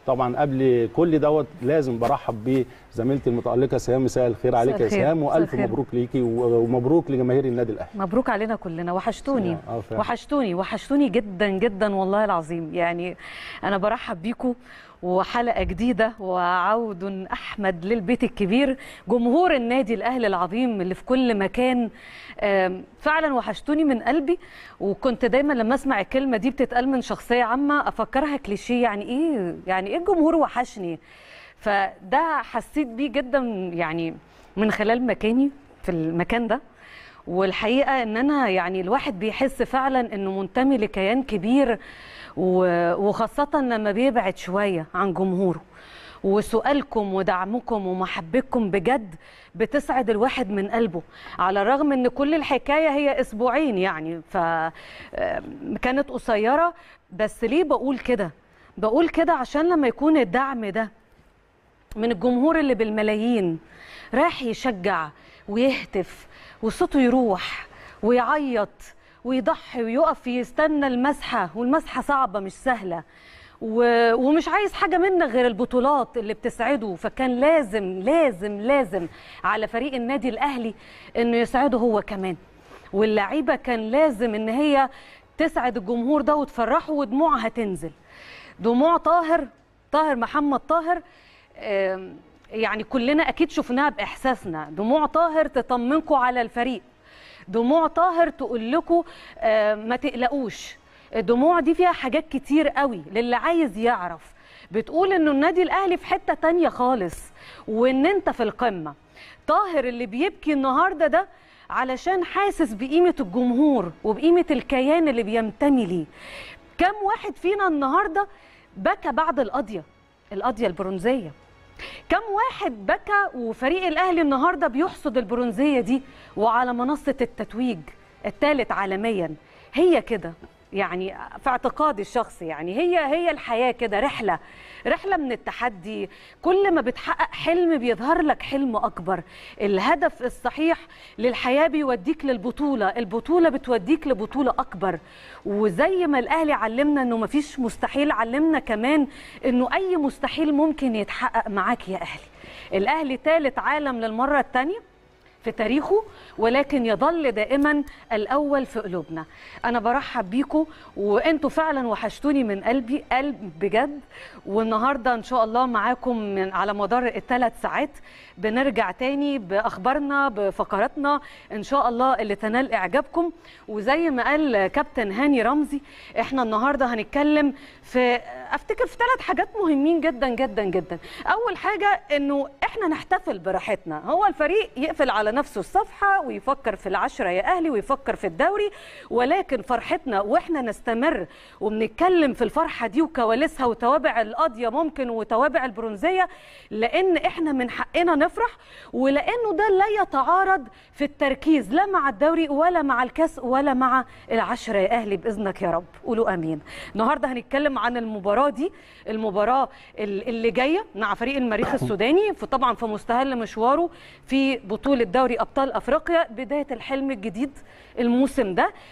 طبعا قبل كل دوت لازم برحب بزميلتي المتالقه سهام مساء الخير عليك يا الخير. سهام مساء والف الخير. مبروك ليكي ومبروك لجماهير النادي الاهلي مبروك علينا كلنا وحشتوني آه، فعلا. وحشتوني وحشتوني جدا جدا والله العظيم يعني انا برحب بيكم وحلقه جديده وعود احمد للبيت الكبير جمهور النادي الاهلي العظيم اللي في كل مكان آم، فعلا وحشتوني من قلبي وكنت دايما لما اسمع الكلمه دي بتتقال من شخصيه عامه افكرها كليشيه يعني ايه يعني ايه الجمهور وحشني فده حسيت بيه جدا يعني من خلال مكاني في المكان ده والحقيقه ان انا يعني الواحد بيحس فعلا انه منتمي لكيان كبير و- وخاصه لما بيبعد شويه عن جمهوره وسؤالكم ودعمكم ومحبتكم بجد بتسعد الواحد من قلبه على الرغم ان كل الحكايه هي اسبوعين يعني فكانت قصيره بس ليه بقول كده بقول كده عشان لما يكون الدعم ده من الجمهور اللي بالملايين راح يشجع ويهتف وصوته يروح ويعيط ويضحي ويقف يستنى المسحة والمسحة صعبة مش سهلة و... ومش عايز حاجة منك غير البطولات اللي بتسعده فكان لازم لازم لازم على فريق النادي الأهلي إنه يسعده هو كمان واللعيبة كان لازم إن هي تسعد الجمهور ده وتفرحه ودموعها تنزل دموع طاهر طاهر محمد طاهر آم، يعني كلنا اكيد شفناها باحساسنا دموع طاهر تطمنكم على الفريق دموع طاهر تقول لكم ما تقلقوش الدموع دي فيها حاجات كتير قوي للي عايز يعرف بتقول انه النادي الاهلي في حته تانية خالص وان انت في القمه طاهر اللي بيبكي النهارده ده علشان حاسس بقيمه الجمهور وبقيمه الكيان اللي بينتمي ليه كم واحد فينا النهارده بكى بعد القضيه القضيه البرونزيه كم واحد بكى وفريق الاهلي النهارده بيحصد البرونزيه دي وعلى منصه التتويج الثالث عالميا هي كده يعني في اعتقادي الشخصي يعني هي هي الحياه كده رحله رحله من التحدي كل ما بتحقق حلم بيظهر لك حلم اكبر الهدف الصحيح للحياه بيوديك للبطوله البطوله بتوديك لبطوله اكبر وزي ما الاهلي علمنا انه مفيش مستحيل علمنا كمان انه اي مستحيل ممكن يتحقق معاك يا اهلي الاهلي ثالث عالم للمره الثانيه في تاريخه ولكن يظل دائما الاول في قلوبنا انا برحب بيكم وانتوا فعلا وحشتوني من قلبي قلب بجد والنهارده ان شاء الله معاكم من على مدار الثلاث ساعات بنرجع تاني باخبارنا بفقراتنا ان شاء الله اللي تنال اعجابكم وزي ما قال كابتن هاني رمزي احنا النهارده هنتكلم في افتكر في ثلاث حاجات مهمين جدا جدا جدا اول حاجه انه احنا نحتفل براحتنا هو الفريق يقفل على نفسه الصفحه ويفكر في العشره يا اهلي ويفكر في الدوري ولكن فرحتنا واحنا نستمر وبنتكلم في الفرحه دي وكواليسها وتوابع القضيه ممكن وتوابع البرونزيه لان احنا من حقنا نفرح ولانه ده لا يتعارض في التركيز لا مع الدوري ولا مع الكاس ولا مع العشره يا اهلي باذنك يا رب قولوا امين النهارده هنتكلم عن المباراه دي المباراه ال- اللي جايه مع فريق المريخ السوداني فطبعا في مستهل مشواره في بطوله دوري ابطال افريقيا بدايه الحلم الجديد الموسم ده